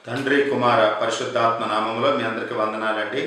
తండ్రి కుమార పరిశుద్ధాత్మ నామములో మీ అందరికీ వందనాలండి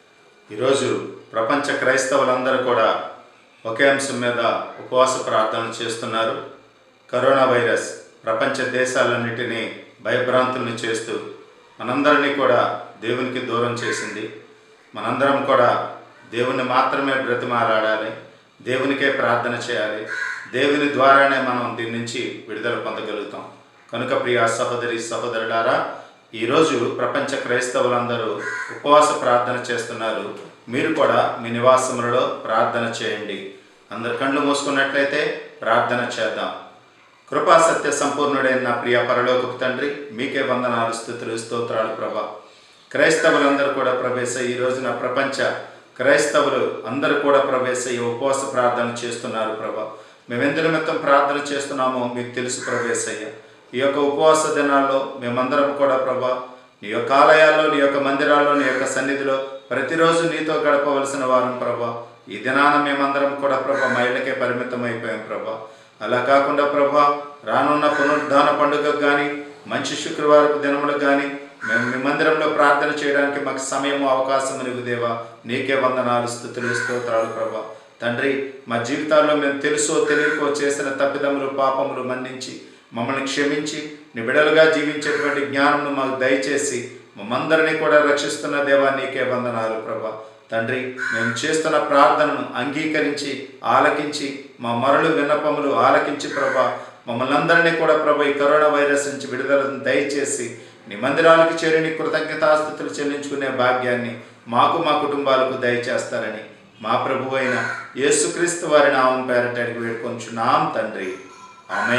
ఈరోజు ప్రపంచ క్రైస్తవులందరూ కూడా ఒకే అంశం మీద ఉపవాస ప్రార్థనలు చేస్తున్నారు కరోనా వైరస్ ప్రపంచ దేశాలన్నిటినీ భయభ్రాంతుల్ని చేస్తూ మనందరినీ కూడా దేవునికి దూరం చేసింది మనందరం కూడా దేవుని మాత్రమే బ్రతిమాలాడాలి దేవునికే ప్రార్థన చేయాలి దేవుని ద్వారానే మనం దీని నుంచి విడుదల పొందగలుగుతాం కనుక ప్రియ సహోదరి సహోదరులారా ఈరోజు ప్రపంచ క్రైస్తవులందరూ ఉపవాస ప్రార్థన చేస్తున్నారు మీరు కూడా మీ నివాసములలో ప్రార్థన చేయండి అందరు కళ్ళు మూసుకున్నట్లయితే ప్రార్థన చేద్దాం కృపా సత్య సంపూర్ణుడైన నా ప్రియ పరలోకపు తండ్రి మీకే వందనాలు స్థుతులు స్తోత్రాలు ప్రభా క్రైస్తవులందరూ కూడా ప్రవేశ ఈ రోజున ప్రపంచ క్రైస్తవులు అందరూ కూడా ప్రవేశ ఈ ఉపవాస ప్రార్థన చేస్తున్నారు ప్రభా మేము ఎందు నిమిత్తం ప్రార్థన చేస్తున్నామో మీకు తెలుసు ప్రవేశయ్య ఈ యొక్క ఉపవాస దినాల్లో మేమందరం కూడా ప్రభా నీ యొక్క ఆలయాల్లో నీ యొక్క మందిరాల్లో నీ యొక్క సన్నిధిలో ప్రతిరోజు నీతో గడపవలసిన వారం ప్రభా ఈ దినాన మేమందరం కూడా ప్రభా మా ఇళ్ళకే పరిమితం అయిపోయాం ప్రభా అలా కాకుండా ప్రభా రానున్న పునరుద్ధాన పండుగకు కానీ మంచి శుక్రవారపు దినములకు కానీ మేము మీ మందిరంలో ప్రార్థన చేయడానికి మాకు సమయం అవకాశం నీకు దేవా నీకే వందనాలు స్థుతులు స్తోత్రాలు ప్రభా తండ్రి మా జీవితాల్లో మేము తెలుసో తెలియకో చేసిన తప్పిదములు పాపములు మన్నించి మమ్మల్ని క్షమించి నీ బిడలుగా జీవించేటువంటి జ్ఞానమును మాకు దయచేసి మమ్మందరినీ కూడా రక్షిస్తున్న దేవా నీకే వందనాలు ప్రభా తండ్రి మేము చేస్తున్న ప్రార్థనను అంగీకరించి ఆలకించి మా మరలు విన్నపములు ఆలకించి ప్రభా మమ్మల్ని అందరినీ కూడా ప్రభా ఈ కరోనా వైరస్ నుంచి విడుదలను దయచేసి నీ మందిరాలకు చేరి నీ కృతజ్ఞతాస్థుతులు చెల్లించుకునే భాగ్యాన్ని మాకు మా కుటుంబాలకు దయచేస్తారని మా ప్రభు అయిన యేసుక్రీస్తు వారి నామం పేరట అడిగి వేడుకొంచున్నాం తండ్రి ఆమె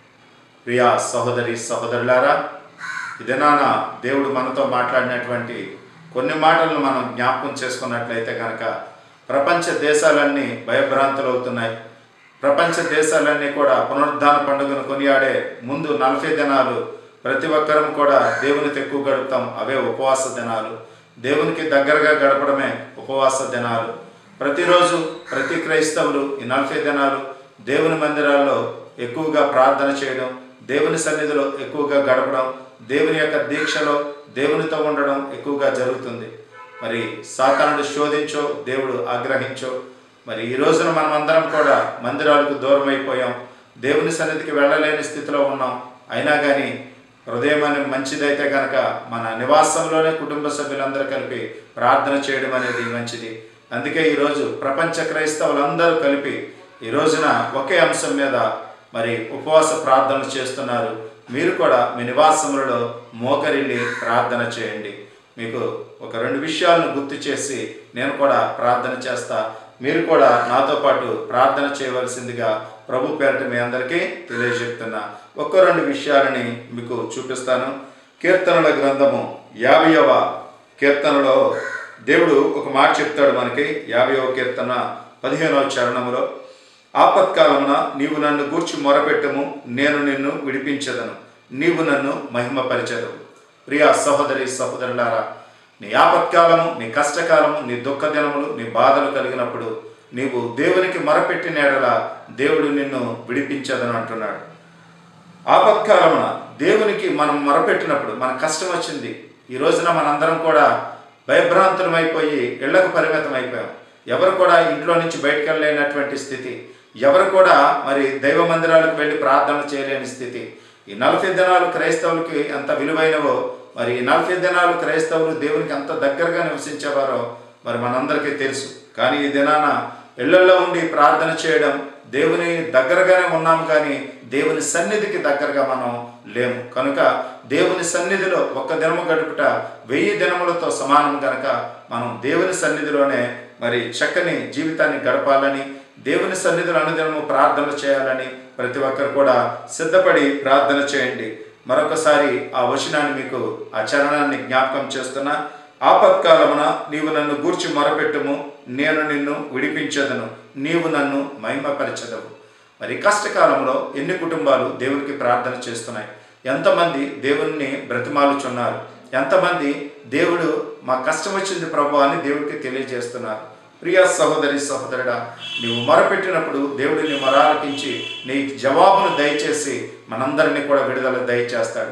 ప్రియా సహోదరి సహోదరులారా ఇదేనాన దేవుడు మనతో మాట్లాడినటువంటి కొన్ని మాటలను మనం జ్ఞాపకం చేసుకున్నట్లయితే కనుక ప్రపంచ దేశాలన్నీ భయభ్రాంతులు అవుతున్నాయి ప్రపంచ దేశాలన్నీ కూడా పునరుద్ధాన పండుగను కొనియాడే ముందు నలభై దినాలు ప్రతి ఒక్కరం కూడా దేవునికి ఎక్కువ గడుపుతాం అవే ఉపవాస దినాలు దేవునికి దగ్గరగా గడపడమే ఉపవాస దినాలు ప్రతిరోజు ప్రతి క్రైస్తవులు ఈ నలభై దినాలు దేవుని మందిరాల్లో ఎక్కువగా ప్రార్థన చేయడం దేవుని సన్నిధిలో ఎక్కువగా గడపడం దేవుని యొక్క దీక్షలో దేవునితో ఉండడం ఎక్కువగా జరుగుతుంది మరి సాతానుడు శోధించో దేవుడు ఆగ్రహించో మరి ఈ రోజున మనం అందరం కూడా మందిరాలకు దూరం అయిపోయాం దేవుని సన్నిధికి వెళ్ళలేని స్థితిలో ఉన్నాం అయినా కానీ హృదయం అనే మంచిదైతే కనుక మన నివాసంలోనే కుటుంబ సభ్యులందరూ కలిపి ప్రార్థన చేయడం అనేది మంచిది అందుకే ఈరోజు ప్రపంచ క్రైస్తవులందరూ కలిపి ఈ రోజున ఒకే అంశం మీద మరి ఉపవాస ప్రార్థనలు చేస్తున్నారు మీరు కూడా మీ నివాసములలో మోకరిల్లి ప్రార్థన చేయండి మీకు ఒక రెండు విషయాలను గుర్తు చేసి నేను కూడా ప్రార్థన చేస్తా మీరు కూడా నాతో పాటు ప్రార్థన చేయవలసిందిగా ప్రభు పేరట మీ అందరికీ తెలియజెప్తున్నా ఒక్క రెండు విషయాలని మీకు చూపిస్తాను కీర్తనల గ్రంథము యాభైవ కీర్తనలో దేవుడు ఒక మాట చెప్తాడు మనకి యాభైవ కీర్తన పదిహేనవ చరణములో ఆపత్కాలమున నీవు నన్ను గూర్చి మొరపెట్టము నేను నిన్ను విడిపించదను నీవు నన్ను మహిమపరిచదవు ప్రియా సహోదరి సహోదరులారా నీ ఆపత్కాలము నీ కష్టకాలము నీ దుఃఖ దినములు నీ బాధలు కలిగినప్పుడు నీవు దేవునికి మొరపెట్టిన ఎడల దేవుడు నిన్ను విడిపించదను అంటున్నాడు ఆపత్కాలమున దేవునికి మనం మొరపెట్టినప్పుడు మన కష్టం వచ్చింది ఈ రోజున మనందరం కూడా భయభ్రాంతులమైపోయి ఇళ్లకు పరిమితం అయిపోయాం ఎవరు కూడా ఇంట్లో నుంచి బయటకు వెళ్ళలేనటువంటి స్థితి ఎవరు కూడా మరి దైవ మందిరాలకు వెళ్ళి ప్రార్థన చేయలేని స్థితి ఈ నలభై దినాలు క్రైస్తవులకి ఎంత విలువైనవో మరి ఈ నలభై దినాలు క్రైస్తవులు దేవునికి ఎంత దగ్గరగా నివసించేవారో మరి మనందరికీ తెలుసు కానీ ఈ దినాన ఇళ్లలో ఉండి ప్రార్థన చేయడం దేవుని దగ్గరగానే ఉన్నాం కానీ దేవుని సన్నిధికి దగ్గరగా మనం లేము కనుక దేవుని సన్నిధిలో ఒక్క దినము గడుపుట వెయ్యి దినములతో సమానం కనుక మనం దేవుని సన్నిధిలోనే మరి చక్కని జీవితాన్ని గడపాలని దేవుని సన్నిధిలో అనుదినము ప్రార్థన చేయాలని ప్రతి ఒక్కరు కూడా సిద్ధపడి ప్రార్థన చేయండి మరొకసారి ఆ వచనాన్ని మీకు ఆ చరణాన్ని జ్ఞాపకం చేస్తున్నా ఆపత్కాలమున నీవు నన్ను గూర్చి మొరపెట్టుము నేను నిన్ను విడిపించదను నీవు నన్ను మహిమపరచదవు మరి కష్టకాలంలో ఎన్ని కుటుంబాలు దేవునికి ప్రార్థన చేస్తున్నాయి ఎంతమంది దేవుణ్ణి బ్రతిమాలుచున్నారు ఎంతమంది దేవుడు మా కష్టం వచ్చింది ప్రభు అని దేవుడికి తెలియజేస్తున్నారు ప్రియ సహోదరి సహోదరుడా నీవు మొరపెట్టినప్పుడు దేవుడిని మొరాలకించి నీ జవాబును దయచేసి మనందరినీ కూడా విడుదల దయచేస్తాడు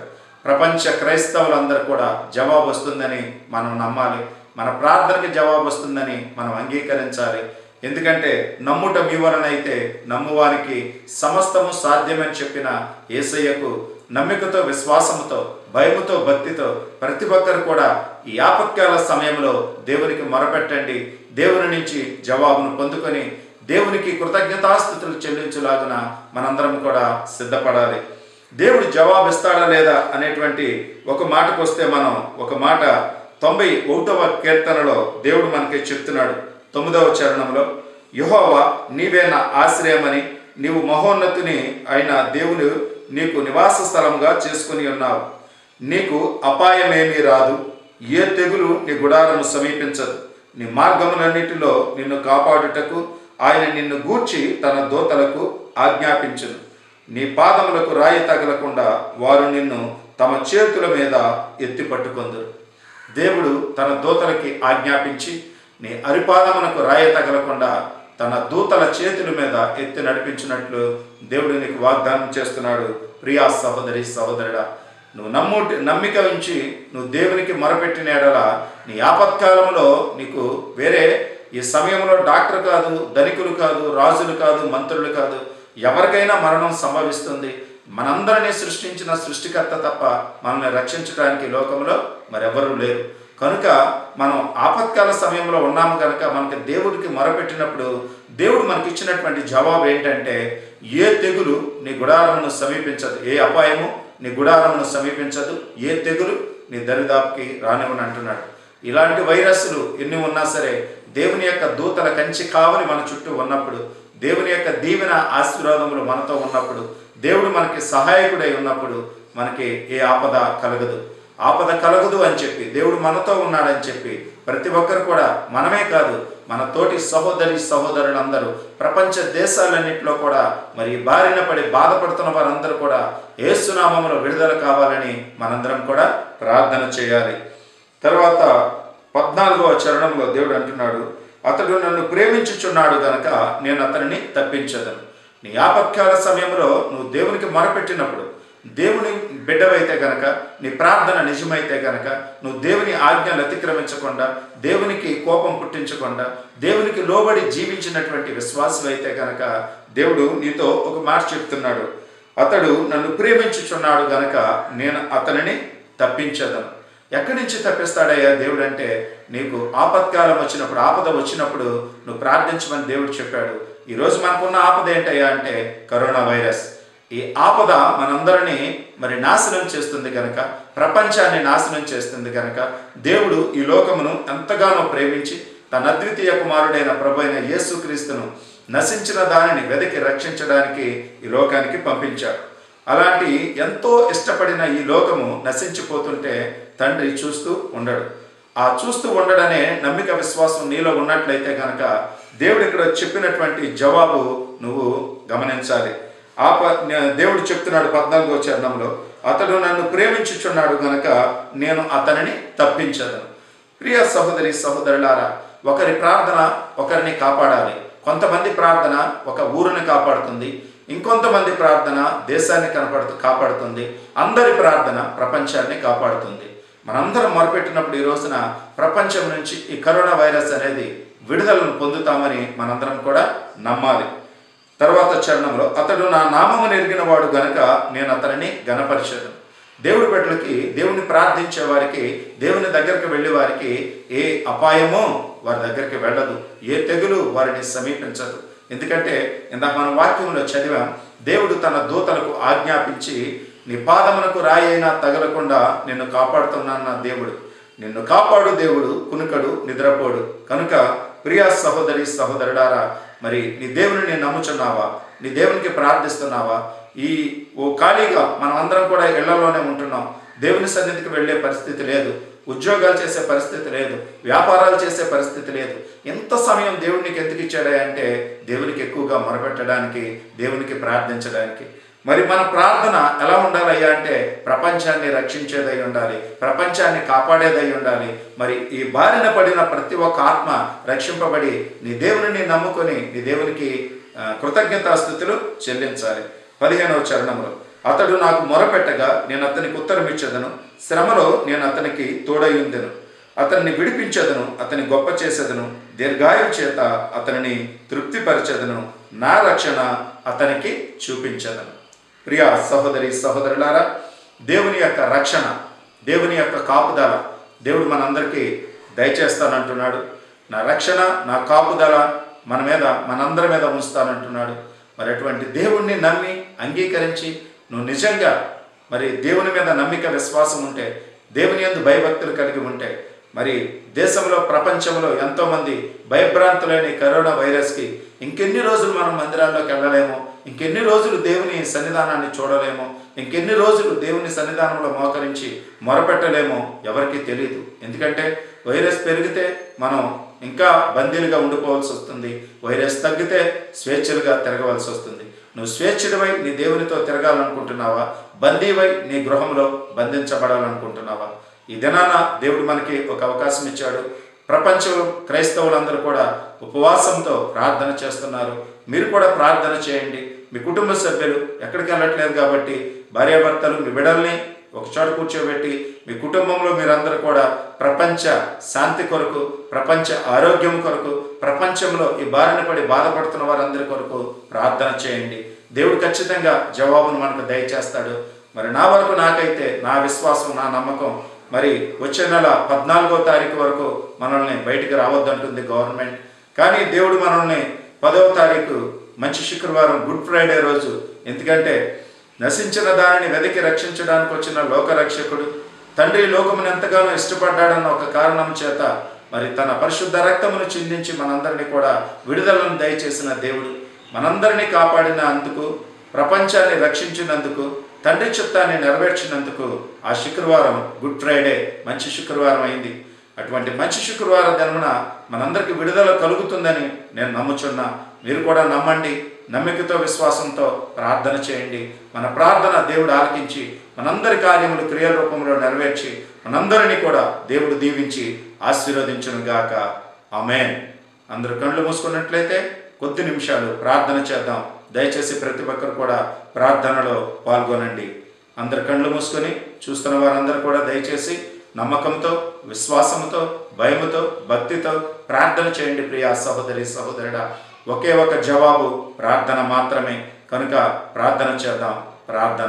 ప్రపంచ క్రైస్తవులందరూ కూడా జవాబు వస్తుందని మనం నమ్మాలి మన ప్రార్థనకి జవాబు వస్తుందని మనం అంగీకరించాలి ఎందుకంటే నమ్ముట మీ వలనైతే నమ్మువానికి సమస్తము సాధ్యమని చెప్పిన ఏసయ్యకు నమ్మికతో విశ్వాసముతో భయముతో భక్తితో ప్రతి ఒక్కరు కూడా ఈ ఆపత్కాల సమయంలో దేవునికి మొరపెట్టండి దేవుని నుంచి జవాబును పొందుకొని దేవునికి కృతజ్ఞతాస్థుతులు చెల్లించులాగున మనందరం కూడా సిద్ధపడాలి దేవుడు జవాబు ఇస్తాడా లేదా అనేటువంటి ఒక మాటకు వస్తే మనం ఒక మాట తొంభై ఒకటవ కీర్తనలో దేవుడు మనకి చెప్తున్నాడు తొమ్మిదవ చరణంలో యహోవా నీవే నా ఆశ్రయమని నీవు మహోన్నతుని అయిన దేవుడు నీకు నివాస స్థలంగా చేసుకుని ఉన్నావు నీకు అపాయమేమీ రాదు ఏ తెగులు నీ గుడారము సమీపించదు నీ మార్గములన్నిటిలో నిన్ను కాపాడుటకు ఆయన నిన్ను గూర్చి తన దోతలకు ఆజ్ఞాపించును నీ పాదములకు రాయి తగలకుండా వారు నిన్ను తమ చేతుల మీద ఎత్తి పట్టుకొందురు దేవుడు తన దూతలకి ఆజ్ఞాపించి నీ అరిపాదమునకు రాయి తగలకుండా తన దూతల చేతుల మీద ఎత్తి నడిపించినట్లు దేవుడు నీకు వాగ్దానం చేస్తున్నాడు ప్రియా సహోదరి సహోదరుడా నువ్వు నమ్ము నమ్మిక ఉంచి నువ్వు దేవునికి మొరపెట్టిన ఎడల నీ ఆపత్కాలంలో నీకు వేరే ఈ సమయంలో డాక్టర్ కాదు ధనికులు కాదు రాజులు కాదు మంత్రులు కాదు ఎవరికైనా మరణం సంభవిస్తుంది మనందరినీ సృష్టించిన సృష్టికర్త తప్ప మనల్ని రక్షించడానికి ఈ లోకంలో మరెవరూ లేరు కనుక మనం ఆపత్కాల సమయంలో ఉన్నాము కనుక మనకి దేవుడికి మొరపెట్టినప్పుడు దేవుడు మనకి ఇచ్చినటువంటి జవాబు ఏంటంటే ఏ తెగులు నీ గుడారమును సమీపించదు ఏ అపాయము నీ గుడారమును సమీపించదు ఏ తెగులు నీ దరిదాపుకి రానివ్వని అంటున్నాడు ఇలాంటి వైరస్లు ఎన్ని ఉన్నా సరే దేవుని యొక్క దూతల కంచి కావలి మన చుట్టూ ఉన్నప్పుడు దేవుని యొక్క దీవెన ఆశీర్వాదములు మనతో ఉన్నప్పుడు దేవుడు మనకి సహాయకుడై ఉన్నప్పుడు మనకి ఏ ఆపద కలగదు ఆపద కలగదు అని చెప్పి దేవుడు మనతో ఉన్నాడని చెప్పి ప్రతి ఒక్కరు కూడా మనమే కాదు మన తోటి సహోదరి సహోదరులందరూ ప్రపంచ దేశాలన్నింటిలో కూడా మరి బారిన పడి బాధపడుతున్న వారందరూ కూడా ఏసునామములో విడుదల కావాలని మనందరం కూడా ప్రార్థన చేయాలి తర్వాత పద్నాలుగవ చరణంలో దేవుడు అంటున్నాడు అతడు నన్ను ప్రేమించుచున్నాడు గనక నేను అతనిని తప్పించదను నీ ఆపత్కాల సమయంలో నువ్వు దేవునికి మొరపెట్టినప్పుడు దేవుని బిడ్డవైతే గనక నీ ప్రార్థన నిజమైతే గనక నువ్వు దేవుని ఆజ్ఞలు అతిక్రమించకుండా దేవునికి కోపం పుట్టించకుండా దేవునికి లోబడి జీవించినటువంటి విశ్వాసం అయితే గనక దేవుడు నీతో ఒక మాట చెప్తున్నాడు అతడు నన్ను ప్రేమించుచున్నాడు గనక నేను అతనిని తప్పించదను ఎక్కడి నుంచి తప్పిస్తాడయ్యా దేవుడు అంటే నీకు ఆపత్కాలం వచ్చినప్పుడు ఆపద వచ్చినప్పుడు నువ్వు ప్రార్థించమని దేవుడు చెప్పాడు ఈరోజు మనకున్న ఆపద ఏంటయ్యా అంటే కరోనా వైరస్ ఈ ఆపద మనందరినీ మరి నాశనం చేస్తుంది కనుక ప్రపంచాన్ని నాశనం చేస్తుంది కనుక దేవుడు ఈ లోకమును ఎంతగానో ప్రేమించి తన అద్వితీయ కుమారుడైన ప్రభు అయిన యేసుక్రీస్తును నశించిన దానిని వెతికి రక్షించడానికి ఈ లోకానికి పంపించాడు అలాంటి ఎంతో ఇష్టపడిన ఈ లోకము నశించిపోతుంటే తండ్రి చూస్తూ ఉండడు ఆ చూస్తూ ఉండడనే నమ్మిక విశ్వాసం నీలో ఉన్నట్లయితే కనుక దేవుడు ఇక్కడ చెప్పినటువంటి జవాబు నువ్వు గమనించాలి ఆ ప- దేవుడు చెప్తున్నాడు పద్నాలుగో చరణంలో అతడు నన్ను ప్రేమించుచున్నాడు గనక నేను అతనిని తప్పించదను ప్రియ సహోదరి సహోదరులారా ఒకరి ప్రార్థన ఒకరిని కాపాడాలి కొంతమంది ప్రార్థన ఒక ఊరిని కాపాడుతుంది ఇంకొంతమంది ప్రార్థన దేశాన్ని కనపడుతూ కాపాడుతుంది అందరి ప్రార్థన ప్రపంచాన్ని కాపాడుతుంది మనందరం మొరపెట్టినప్పుడు ఈ రోజున ప్రపంచం నుంచి ఈ కరోనా వైరస్ అనేది విడుదలను పొందుతామని మనందరం కూడా నమ్మాలి తర్వాత చరణంలో అతడు నా నామము నెరిగిన వాడు గనక నేను అతనిని గణపరిచదు దేవుడి బిడ్డలకి దేవుని ప్రార్థించే వారికి దేవుని దగ్గరికి వెళ్ళే వారికి ఏ అపాయమో వారి దగ్గరికి వెళ్ళదు ఏ తెగులు వారిని సమీపించదు ఎందుకంటే ఇందాక మన వాక్యంలో చదివాం దేవుడు తన దూతలకు ఆజ్ఞాపించి నీ పాదమునకు రాయి అయినా తగలకుండా నిన్ను కాపాడుతున్నాను నా దేవుడు నిన్ను కాపాడు దేవుడు కునుకడు నిద్రపోడు కనుక ప్రియా సహోదరి సహోదరుడారా మరి నీ దేవుని నమ్ముచున్నావా నీ దేవునికి ప్రార్థిస్తున్నావా ఈ ఓ ఖాళీగా మనం అందరం కూడా ఇళ్లలోనే ఉంటున్నాం దేవుని సన్నిధికి వెళ్ళే పరిస్థితి లేదు ఉద్యోగాలు చేసే పరిస్థితి లేదు వ్యాపారాలు చేసే పరిస్థితి లేదు ఎంత సమయం దేవునికి ఎందుకు ఇచ్చాడా అంటే దేవునికి ఎక్కువగా మొరపెట్టడానికి దేవునికి ప్రార్థించడానికి మరి మన ప్రార్థన ఎలా ఉండాలయ్యా అంటే ప్రపంచాన్ని రక్షించేదై ఉండాలి ప్రపంచాన్ని కాపాడేదై ఉండాలి మరి ఈ బారిన పడిన ప్రతి ఒక్క ఆత్మ రక్షింపబడి నీ దేవుని నమ్ముకొని నీ దేవునికి ఆ, కృతజ్ఞతాస్థుతులు చెల్లించాలి పదిహేనవ చరణంలో అతడు నాకు మొరపెట్టగా నేను అతనికి ఉత్తరం ఇచ్చేదను శ్రమలో నేను అతనికి తోడయుందెను అతన్ని విడిపించదను అతని గొప్ప చేసేదను దీర్ఘాయు చేత అతనిని తృప్తిపరచెదను నా రక్షణ అతనికి చూపించదను ప్రియ సహోదరి సహోదరులారా దేవుని యొక్క రక్షణ దేవుని యొక్క కాపుదల దేవుడు మనందరికీ దయచేస్తానంటున్నాడు నా రక్షణ నా కాపుదల మన మీద మనందరి మీద ఉంచుతానంటున్నాడు మరి అటువంటి దేవుణ్ణి నమ్మి అంగీకరించి నువ్వు నిజంగా మరి దేవుని మీద నమ్మిక విశ్వాసం ఉంటే దేవుని యందు భయభక్తులు కలిగి ఉంటే మరి దేశంలో ప్రపంచంలో ఎంతోమంది భయభ్రాంతులైన ఈ కరోనా వైరస్కి ఇంకెన్ని రోజులు మనం మందిరాల్లోకి వెళ్ళలేమో ఇంకెన్ని రోజులు దేవుని సన్నిధానాన్ని చూడలేమో ఇంకెన్ని రోజులు దేవుని సన్నిధానంలో మోకరించి మొరపెట్టలేమో ఎవరికీ తెలియదు ఎందుకంటే వైరస్ పెరిగితే మనం ఇంకా బందీలుగా ఉండిపోవాల్సి వస్తుంది వైరస్ తగ్గితే స్వేచ్ఛలుగా తిరగవలసి వస్తుంది నువ్వు స్వేచ్ఛుడివై నీ దేవునితో తిరగాలనుకుంటున్నావా బందీవై నీ గృహంలో బంధించబడాలనుకుంటున్నావా ఈ దినాన దేవుడు మనకి ఒక అవకాశం ఇచ్చాడు ప్రపంచంలో క్రైస్తవులందరూ కూడా ఉపవాసంతో ప్రార్థన చేస్తున్నారు మీరు కూడా ప్రార్థన చేయండి మీ కుటుంబ సభ్యులు ఎక్కడికి వెళ్ళట్లేదు కాబట్టి భార్యాభర్తలు మీ బిడల్ని ఒక చోట కూర్చోబెట్టి మీ కుటుంబంలో మీరందరూ కూడా ప్రపంచ శాంతి కొరకు ప్రపంచ ఆరోగ్యం కొరకు ప్రపంచంలో ఈ బారిన పడి బాధపడుతున్న వారందరి కొరకు ప్రార్థన చేయండి దేవుడు ఖచ్చితంగా జవాబును మనకు దయచేస్తాడు మరి నా వరకు నాకైతే నా విశ్వాసం నా నమ్మకం మరి వచ్చే నెల పద్నాలుగో తారీఖు వరకు మనల్ని బయటికి రావద్దంటుంది గవర్నమెంట్ కానీ దేవుడు మనల్ని పదవ తారీఖు మంచి శుక్రవారం గుడ్ ఫ్రైడే రోజు ఎందుకంటే నశించిన దానిని వెతికి రక్షించడానికి వచ్చిన లోకరక్షకుడు తండ్రి లోకమును ఎంతగానో ఇష్టపడ్డాడన్న ఒక కారణం చేత మరి తన పరిశుద్ధ రక్తమును చిందించి మనందరినీ కూడా విడుదలను దయచేసిన దేవుడు మనందరినీ కాపాడిన అందుకు ప్రపంచాన్ని రక్షించినందుకు తండ్రి చిత్తాన్ని నెరవేర్చినందుకు ఆ శుక్రవారం గుడ్ ఫ్రైడే మంచి శుక్రవారం అయింది అటువంటి మంచి శుక్రవారం దినమున మనందరికీ విడుదల కలుగుతుందని నేను నమ్ముచున్నా మీరు కూడా నమ్మండి నమ్మికతో విశ్వాసంతో ప్రార్థన చేయండి మన ప్రార్థన దేవుడు ఆలకించి మనందరి కార్యములు క్రియల రూపంలో నెరవేర్చి మనందరినీ కూడా దేవుడు దీవించి ఆశీర్వదించును గాక ఆమెన్ అందరూ కళ్ళు మూసుకున్నట్లయితే కొద్ది నిమిషాలు ప్రార్థన చేద్దాం దయచేసి ప్రతి ఒక్కరు కూడా ప్రార్థనలో పాల్గొనండి అందరు కళ్ళు మూసుకొని చూస్తున్న వారందరూ కూడా దయచేసి నమ్మకంతో విశ్వాసంతో భయముతో భక్తితో ప్రార్థన చేయండి ప్రియా సహోదరి సహోదరుడా ఒకే ఒక జవాబు ప్రార్థన మాత్రమే కనుక ప్రార్థన చేద్దాం ప్రార్థన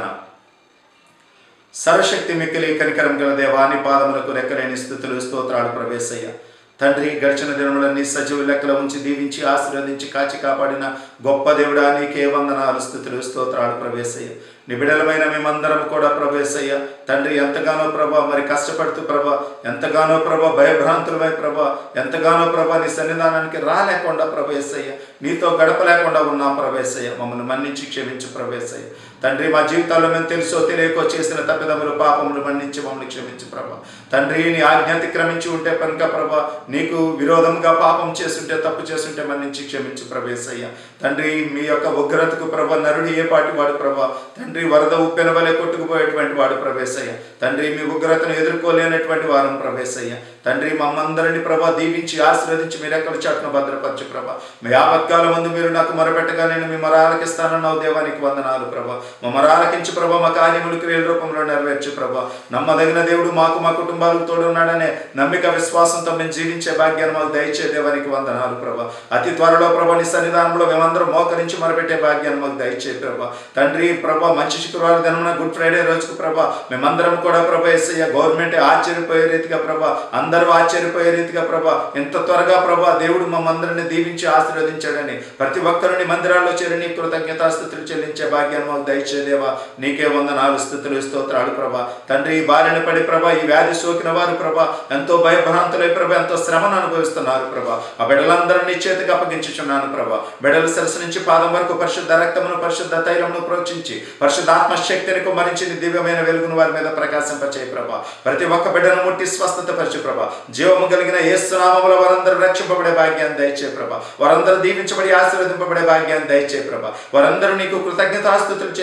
సర్వశక్తి మిక్కిలి కనికరం గల దేవాని పాదములకు రెక్కలేని స్థుతులు స్తోత్రాలు ప్రవేశయ్య తండ్రి గడిచిన దినములన్నీ సజీవ లెక్కల ఉంచి దీవించి ఆశీర్వదించి కాచి కాపాడిన గొప్ప దేవుడా నీకే వందనాలు స్థుతులు స్తోత్రాలు ప్రవేశయ్య నిబిడలమైన మేమందరం కూడా ప్రవేశయ్య తండ్రి ఎంతగానో ప్రభా మరి కష్టపడుతూ ప్రభా ఎంతగానో ప్రభా భయభ్రాంతులమై ప్రభా ఎంతగానో ప్రభా నీ సన్నిధానానికి రాలేకుండా ప్రవేశయ్య నీతో గడపలేకుండా ఉన్నాం ప్రవేశయ్య మమ్మల్ని మన్నించి క్షమించు ప్రవేశయ్య తండ్రి మా జీవితాల్లో మేము తెలుసో తెలియకో చేసిన తప్పిదములు పాపములు మన్నించి మమ్మల్ని క్షమించు ప్రభా తండ్రి నీ ఆజ్ఞ అతిక్రమించి ఉంటే కనుక ప్రభా నీకు విరోధంగా పాపం చేస్తుంటే తప్పు చేస్తుంటే మన్నించి క్షమించు ప్రవేశయ్య తండ్రి మీ యొక్క ఉగ్రతకు ప్రభ నరుడు ఏ పాటి వాడు ప్రభా తండ్రి వరద ఉప్పెన వలె కొట్టుకుపోయేటువంటి వాడు ప్రవేశయ్య తండ్రి మీ ఉగ్రతను ఎదుర్కోలేనటువంటి వారం ప్రవేశయ్య తండ్రి మమ్మందరిని ప్రభా దీవించి ఆశీర్వదించి మీరు ఎక్కడ చాటును భద్రపరచు ప్రభా మీ ఆపత్కాల ముందు మీరు నాకు మొరపెట్టగా నేను మీ మొరాలకిస్తానన్నావు దేవానికి వందనాలు ప్రభా మా మొరాలకించి ప్రభా మా కార్యములు క్రియల రూపంలో నెరవేర్చు ప్రభా నమ్మదగిన దేవుడు మాకు మా కుటుంబాలకు తోడున్నాడనే నమ్మిక విశ్వాసంతో మేము జీవించే భాగ్యాన్ని మాకు దయచే దేవానికి వందనాలు ప్రభా అతి త్వరలో ప్రభా నీ సన్నిధానంలో మేమందరం మోకరించి మొరపెట్టే భాగ్యాన్ని మాకు దయచే ప్రభా తండ్రి ప్రభా మంచి శుక్రవారం దినమున గుడ్ ఫ్రైడే రోజుకు ప్రభా మేమందరం కూడా ప్రభా ఎస్ఐ గవర్నమెంట్ ఆశ్చర్యపోయే రీతిగా ప్రభా అందరూ ఆశ్చర్యపోయే రీతిగా ప్రభా ఎంత త్వరగా ప్రభా దేవుడు మమ్మందరిని దీవించి ఆశీర్వదించాడని ప్రతి ఒక్కరిని మందిరాల్లో చేరి నీ కృతజ్ఞతాస్థుతులు చెల్లించే భాగ్యాన్ని మాకు దయచేదేవా నీకే వందనాలు స్థుతులు స్తోత్రాలు ప్రభా తండ్రి ఈ బారిన పడి ప్రభా ఈ వ్యాధి సోకిన వారు ప్రభా ఎంతో భయభ్రాంతులై ప్రభా ఎంతో శ్రమను అనుభవిస్తున్నారు ప్రభా ఆ బిడ్డలందరినీ చేతికి అప్పగించుచున్నాను ప్రభా బిడ్డల సరస్సు నుంచి పాదం వరకు పరిశుద్ధ రక్తమును పరిశుద్ధ తైలమును ప్రోక్షించి పరిశుద్ధాత్మ శక్తిని కుమరించి నీ దివ్యమైన వెలుగును వారి మీద ప్రకాశింపచేయి ప్రభా ప్రతి ఒక్క బిడ్డను ముట్టి స్వస్థత పరిచు ప్రభా జీవము కలిగిన ఏసునామముల వారందరూ రక్షింపబడే భాగ్యాన్ని దయచే ప్రభా వారందరూ దీవించబడి ఆశీర్వదింపబడే భాగ్యాన్ని దయచే ప్రభా వారందరూ నీకు కృతజ్ఞతాస్తుతులు చెల్లి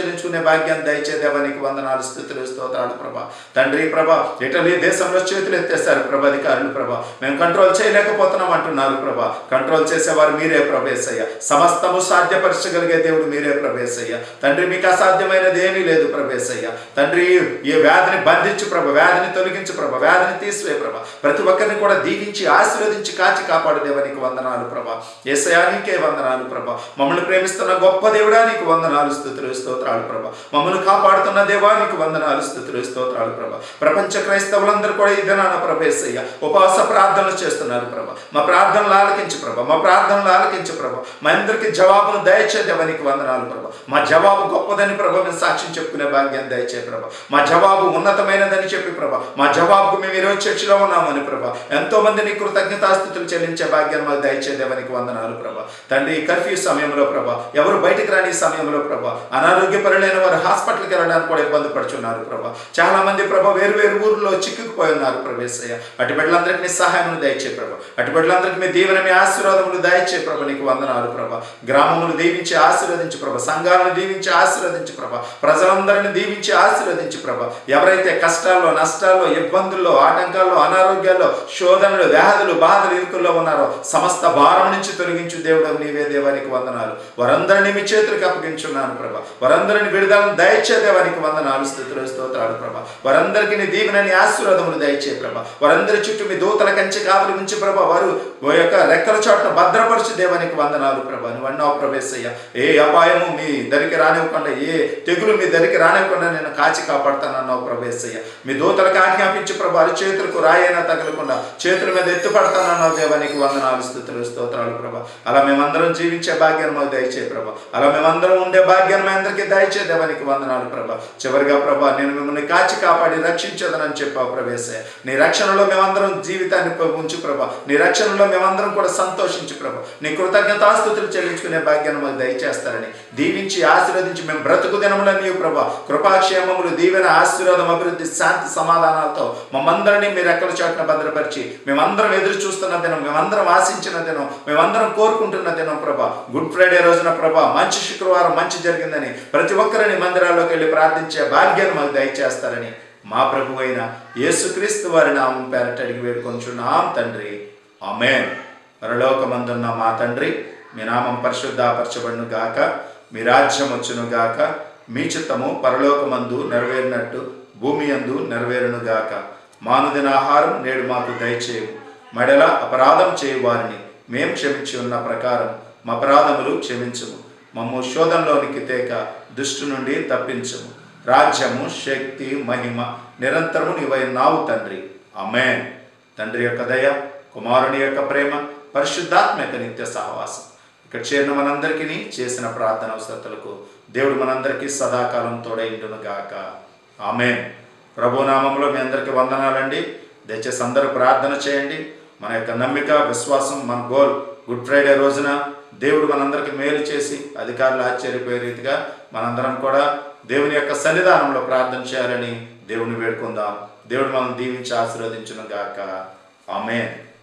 చెల్లించుకునే భాగ్యాన్ని దయచే దేవానికి వందనాలు స్థుతులు స్తోత్రాలు ప్రభా తండ్రి ప్రభా ఇటలీ దేశంలో చేతులు ఎత్తేస్తారు ప్రభా అధికారులు ప్రభా మేము కంట్రోల్ చేయలేకపోతున్నాం అంటున్నారు ప్రభా కంట్రోల్ చేసేవారు మీరే ప్రభేసయ్య సమస్తము సాధ్యపరచగలిగే దేవుడు మీరే ప్రభేసయ్య తండ్రి మీకు అసాధ్యమైనది ఏమీ లేదు ప్రభేసయ్య తండ్రి ఈ వ్యాధిని బంధించు ప్రభ వ్యాధిని తొలగించు ప్రభ వ్యాధిని తీసివే ప్రభ ప్రతి ఒక్కరిని కూడా దీవించి ఆశీర్వదించి కాచి కాపాడు దేవానికి వందనాలు ప్రభ ఏసయానికే వందనాలు ప్రభ మమ్మల్ని ప్రేమిస్తున్న గొప్ప దేవుడా నీకు వందనాలు స్థుతులు స్తోత్రాలు ప్రభ మమ్మల్ని కాపాడుతున్న దేవానికి వందనాలు స్థుతులు స్తోత్రాలు ప్రభ ప్రపంచ క్రైస్తవులందరూ కూడా ఈ దినాన ప్రభేసయ్య ఉపవాస ప్రార్థనలు చేస్తున్నారు ప్రభ మా ప్రార్థనలు ఆలకించు ప్రభ మా ప్రార్థనలు ఆలకించు ప్రభ మా అందరికి జవాబును దయచే దేవానికి వందనాలు ప్రభ మా జవాబు గొప్పదని ప్రభ మేము సాక్ష్యం చెప్పుకునే భాగ్యం దయచే ప్రభ మా జవాబు ఉన్నతమైనదని చెప్పి ప్రభ మా జవాబుకు మేము ఈరోజు చర్చిలో ఉన్నామని ప్రభ ఎంతో మంది నీ కృతజ్ఞతాస్థుతులు చెల్లించే భాగ్యాన్ని మాకు దయచే దేవానికి వందనాలు ప్రభ తండ్రి కర్ఫ్యూ సమయంలో ప్రభ ఎవరు బయటికి రాని సమయంలో ప్రభ అనారోగ్యపరులైన వారు హాస్పిటల్కి వెళ్ళడానికి కూడా ఇబ్బంది పడుచున్నారు ప్రభ చాలా మంది ప్రభ వేరు వేరు ఊర్లో చిక్కుకుపోయి ఉన్నారు ప్రభేసయ్య అటు బిడ్డలందరికీ నీ సహాయములు దయచే ప్రభ అటు బిడ్డలందరికీ మీ దీవెన మీ ఆశీర్వాదములు దయచే ప్రభ నీకు వందనాలు ప్రభ గ్రామములు దీవించి ఆశీర్వదించు ప్రభ సంఘాలను దీవించి ఆశీర్వదించు ప్రభ ప్రజలందరిని దీవించి ఆశీర్వదించు ప్రభ ఎవరైతే కష్టాల్లో నష్టాల్లో ఇబ్బందుల్లో ఆటంకాల్లో అనారోగ్యాల్లో శోధనలు వ్యాధులు బాధలు ఇరుకుల్లో ఉన్నారో సమస్త భారం నుంచి తొలగించు దేవుడు నీవే దేవానికి వందనాలు వారందరినీ మీ చేతులకు అప్పగించున్నాను ప్రభ వారందరిని విడుదలను దయచే దేవానికి వందనాలు స్థుతులు స్తోత్రాలు ప్రభ వారందరికీ నీ దీవెనని ఆశీర్వాదములు దయచే ప్రభ వారందరి చుట్టూ మీ దూతల కంచె కావలి ఉంచి ప్రభ వారు ఓ యొక్క రెక్కల చోట్ల భద్రపరచు దేవానికి వందనాలు ప్రభ నువ్వు అన్నావు ప్రభేశయ్య ఏ అపాయము మీ దరికి రానివ్వకుండా ఏ తెగులు మీ దరికి రానివ్వకుండా నేను కాచి కాపాడుతానన్నావు ప్రభేశయ్య మీ దూతలకు ఆజ్ఞాపించి ప్రభు వారి చేతులకు రాయైనా తగలకుండా చేతుల మీద ఎత్తుపడతానన్నావు దేవానికి వందనాలు స్థుతులు స్తోత్రాలు ప్రభ అలా మేమందరం జీవించే భాగ్యాన్ని మాకు దయచే ప్రభ అలా మేమందరం ఉండే భాగ్యాన్ని మీ అందరికీ దయచే దేవానికి వందనాలు ప్రభ చివరిగా ప్రభ నేను మిమ్మల్ని కాచి కాపాడి రక్షించదనని చెప్పావు ప్రభేశయ్య నీ రక్షణలో మేమందరం జీవితాన్ని ఉంచు ప్రభ నీ రక్షణలో మేమందరం కూడా సంతోషించు ప్రభ నీ కృతజ్ఞతాస్థుతులు చెల్లించుకునే భాగ్యాన్ని మాకు దయచేస్తారని దీవించి ఆశీర్వదించి మేము బ్రతుకు దినముల నీవు ప్రభ కృపాక్షేమములు దీవెన ఆశీర్వాదం అభివృద్ధి శాంతి సమాధానాలతో మమ్మందరినీ మీరు ఎక్కడ చాటున భద్రపరిచి మేమందరం ఎదురు చూస్తున్న దినం మేమందరం ఆశించిన దినం మేమందరం కోరుకుంటున్న దినం ప్రభ గుడ్ ఫ్రైడే రోజున ప్రభ మంచి శుక్రవారం మంచి జరిగిందని ప్రతి ఒక్కరిని మందిరాల్లోకి వెళ్ళి ప్రార్థించే భాగ్యాన్ని మాకు దయచేస్తారని మా ప్రభు అయిన యేసుక్రీస్తు వారి నామం పేరట అడిగి వేడుకొంచున్నాం తండ్రి ఆమెన్ పరలోకమందున్న మా తండ్రి మీ నామం పరిశుద్ధాపరచబడును గాక మీ రాజ్యం వచ్చును గాక మీ చిత్తము పరలోకమందు నెరవేరినట్టు భూమి అందు నెరవేరును గాక మానుదిన ఆహారం నేడు మాకు దయచేయము మడల అపరాధం చేయు వారిని మేం క్షమించి ఉన్న ప్రకారం మా అపరాధములు క్షమించము మమ్ము శోధంలోనికి తేక దుష్టు నుండి తప్పించము రాజ్యము శక్తి మహిమ నిరంతరము నీవై నావు తండ్రి ఆమెన్ తండ్రి యొక్క దయ కుమారుని యొక్క ప్రేమ పరిశుద్ధాత్మ యొక్క నిత్య సహవాసం ఇక్కడ చేరిన మనందరికీ చేసిన ప్రార్థన అవసరతలకు దేవుడు మనందరికీ సదాకాలం తోడైండును గాక ఆమెన్ ప్రభునామంలో మీ అందరికీ వందనాలండి దయచేసి అందరూ ప్రార్థన చేయండి మన యొక్క నమ్మిక విశ్వాసం మన గోల్ గుడ్ ఫ్రైడే రోజున దేవుడు మనందరికీ మేలు చేసి అధికారులు ఆశ్చర్యపోయే రీతిగా మనందరం కూడా దేవుని యొక్క సన్నిధానంలో ప్రార్థన చేయాలని దేవుని వేడుకుందాం దేవుడు మనం దీవించి ఆశీర్వదించును గాక ఆమెన్